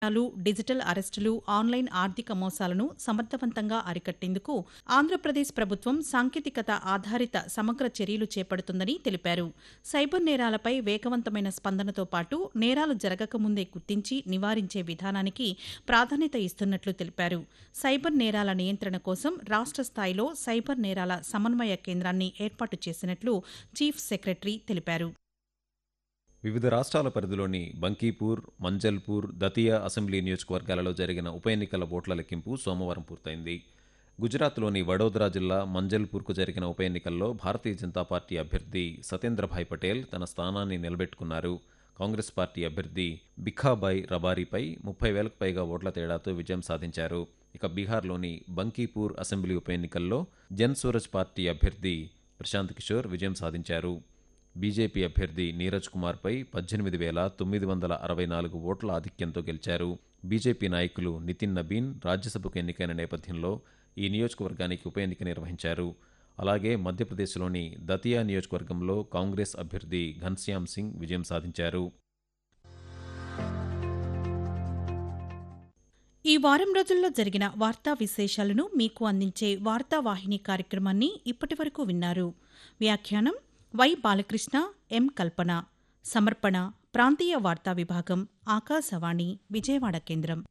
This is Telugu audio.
లు డిజిటల్ అరెస్టులు ఆన్లైన్ ఆర్థిక మోసాలను సమర్థవంతంగా అరికట్టేందుకు ఆంధ్రప్రదేశ్ ప్రభుత్వం సాంకేతికత ఆధారిత సమగ్ర చర్యలు చేపడుతుందని తెలిపారు సైబర్ నేరాలపై వేగవంతమైన స్పందనతో పాటు నేరాలు జరగకముందే గుర్తించి నివారించే విధానానికి ప్రాధాన్యత ఇస్తున్నట్లు తెలిపారు సైబర్ నేరాల నియంత్రణ కోసం రాష్ట్ర స్థాయిలో సైబర్ నేరాల సమన్వయ కేంద్రాన్ని ఏర్పాటు చేసినట్లు చీఫ్ సెక్రటరీ తెలిపారు వివిధ రాష్ట్రాల పరిధిలోని బంకీపూర్ మంజల్పూర్ దతియా అసెంబ్లీ నియోజకవర్గాలలో జరిగిన ఉప ఎన్నికల ఓట్ల లెక్కింపు సోమవారం పూర్తయింది గుజరాత్లోని వడోదరా జిల్లా మంజల్పూర్కు జరిగిన ఉప ఎన్నికల్లో భారతీయ జనతా పార్టీ అభ్యర్థి సతేంద్రభాయ్ పటేల్ తన స్థానాన్ని నిలబెట్టుకున్నారు కాంగ్రెస్ పార్టీ అభ్యర్థి బిఖాబాయ్ రబారీపై ముప్పై వేలకు పైగా ఓట్ల తేడాతో విజయం సాధించారు ఇక బీహార్లోని బంకీపూర్ అసెంబ్లీ ఉప ఎన్నికల్లో జన్ సూరజ్ పార్టీ అభ్యర్థి ప్రశాంత్ కిషోర్ విజయం సాధించారు బీజేపీ అభ్యర్థి నీరజ్ కుమార్పై పద్దెనిమిది వేల తొమ్మిది వందల అరవై నాలుగు ఓట్ల ఆధిక్యంతో గెలిచారు బీజేపీ నాయకులు నితిన్ నబీన్ రాజ్యసభకు ఎన్నికైన నేపథ్యంలో ఈ నియోజకవర్గానికి ఉప ఎన్నిక నిర్వహించారు అలాగే మధ్యప్రదేశ్లోని దతియా నియోజకవర్గంలో కాంగ్రెస్ అభ్యర్థి ఘన్శ్యామ్ సింగ్ విజయం సాధించారు ఈ వారం రోజుల్లో జరిగిన వార్తా విశేషాలను మీకు అందించే వార్తావాహిని కార్యక్రమాన్ని ఇప్పటివరకు విన్నారు వ్యాఖ్యానం వై బాలకృష్ణ ఎం కల్పన సమర్పణ ప్రాంతీయ వార్తా విభాగం ఆకాశవాణి విజయవాడ కేంద్రం